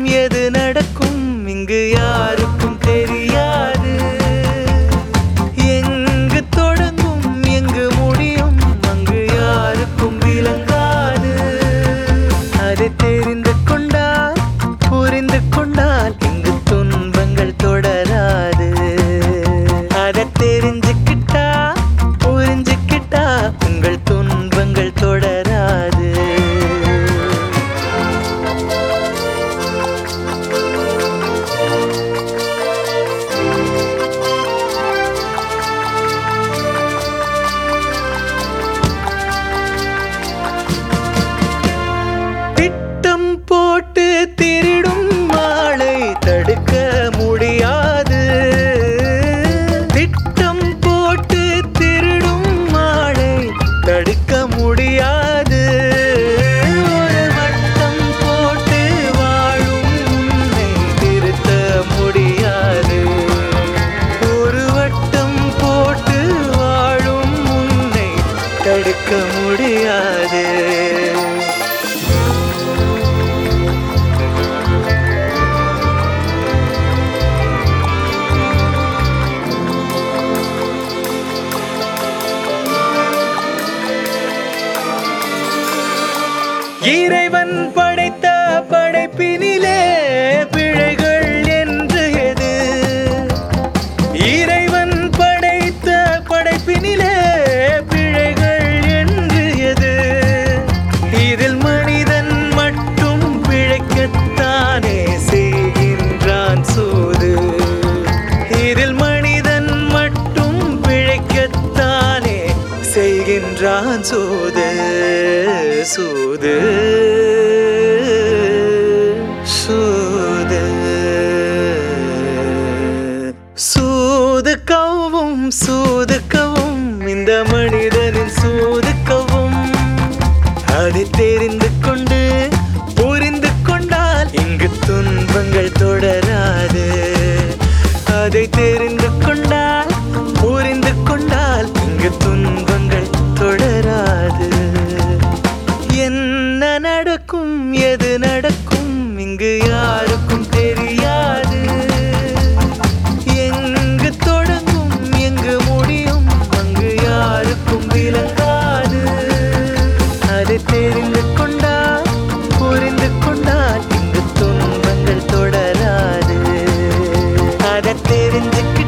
எது நடக்கும் இங்கு யாருக்கும் தெரியாது எங்கு தொடங்கும் எங்கு முடியும் அங்கு யாருக்கும் விளங்காது அதை தெரிந்து கொண்டால் புரிந்து கொண்டால் இங்கு துன்பங்கள் தொடராது அதை தெரிஞ்சுக்கிட்டா புரிஞ்சுக்கிட்டா உங்கள் துன்பங்கள் தொடராது திட்டம் போட்டு திருடும் மாலை தடுக்க முடியாது திட்டம் போட்டு திருடும் மாலை தடுக்க முடியாது ஒரு வட்டம் போட்டு வாழும் உன்னை திருத்த முடியாது ஒரு வட்டம் போட்டு வாழும் உன்னை தடுக்க முடியாது இறைவன் படைத்த படைப்பினிலே பிழைகள் என்று எது இறைவன் படைத்த படைப்பினிலே பிழைகள் என்று எது இதில் மனிதன் மட்டும் பிழைக்கத்தானே செய்கின்றான் சூது இதில் மனிதன் மட்டும் பிழைக்கத்தானே செய்கின்றான் சூது சூது சூது சூது கவும் சூது கவும் இந்த மனிதனின் சூது கவும் அதை தெரிந்து கொண்டு புரிந்து கொண்டால் இங்கு துன்பங்கள் தொடராது அதை தெரிந்து கொண்டால் புரிந்து கொண்டால் இங்கு துன்பங்கள் தொடராது என்ன நடக்கும் எது நடக்கும் இங்கு யாருக்கும் தெரியாது எங்கு தொடங்கும் எங்கு முடியும் அங்கு யாருக்கும் விளங்காது அதை தெரிந்து கொண்டால் புரிந்து கொண்டால் இங்கு துன்பங்கள் தொடராது அதை தெரிஞ்சுக்கிட்டு